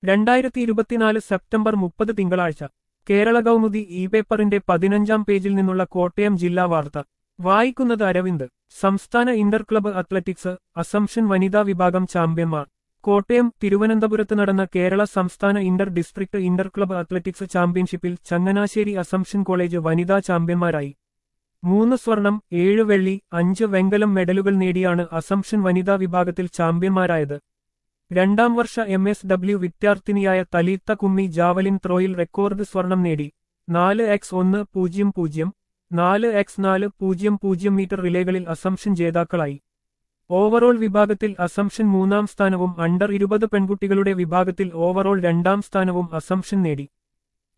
രണ്ടായിരത്തി ഇരുപത്തിനാല് സെപ്റ്റംബർ മുപ്പത് തിങ്കളാഴ്ച കേരള കൗമുദി ഇ പേപ്പറിന്റെ പതിനഞ്ചാം പേജിൽ നിന്നുള്ള കോട്ടയം ജില്ലാ വാർത്ത വായിക്കുന്നത് അരവിന്ദ് സംസ്ഥാന ഇന്റർ ക്ലബ്ബ് അത്ലറ്റിക്സ് അസംഷൻ വനിതാ വിഭാഗം ചാമ്പ്യന്മാർ കോട്ടയം തിരുവനന്തപുരത്ത് നടന്ന കേരള സംസ്ഥാന inter district inter club athletics ചാമ്പ്യൻഷിപ്പിൽ ചങ്ങനാശ്ശേരി അസംഷൻ കോളേജ് വനിതാ ചാമ്പ്യന്മാരായി മൂന്ന് സ്വർണം ഏഴ് വെള്ളി അഞ്ച് വെങ്കലം മെഡലുകൾ നേടിയാണ് അസംഷൻ വനിതാ വിഭാഗത്തിൽ ചാമ്പ്യന്മാരായത് രണ്ടാം വർഷ എം എസ് ഡബ്ല്യു വിദ്യാർത്ഥിനിയായ തലീത്ത കുമ്മി ജാവലിൻ ത്രോയിൽ റെക്കോർഡ് സ്വർണം നേടി നാല് എക്സ് ഒന്ന് പൂജ്യം പൂജ്യം നാല് എക്സ് നാല് പൂജ്യം പൂജ്യം മീറ്റർ റിലേകളിൽ അസംഷൻ ജേതാക്കളായി ഓവറോൾ വിഭാഗത്തിൽ അസംഷൻ മൂന്നാം സ്ഥാനവും അണ്ടർ ഇരുപത് പെൺകുട്ടികളുടെ വിഭാഗത്തിൽ ഓവറോൾ രണ്ടാം സ്ഥാനവും അസംഷൻ നേടി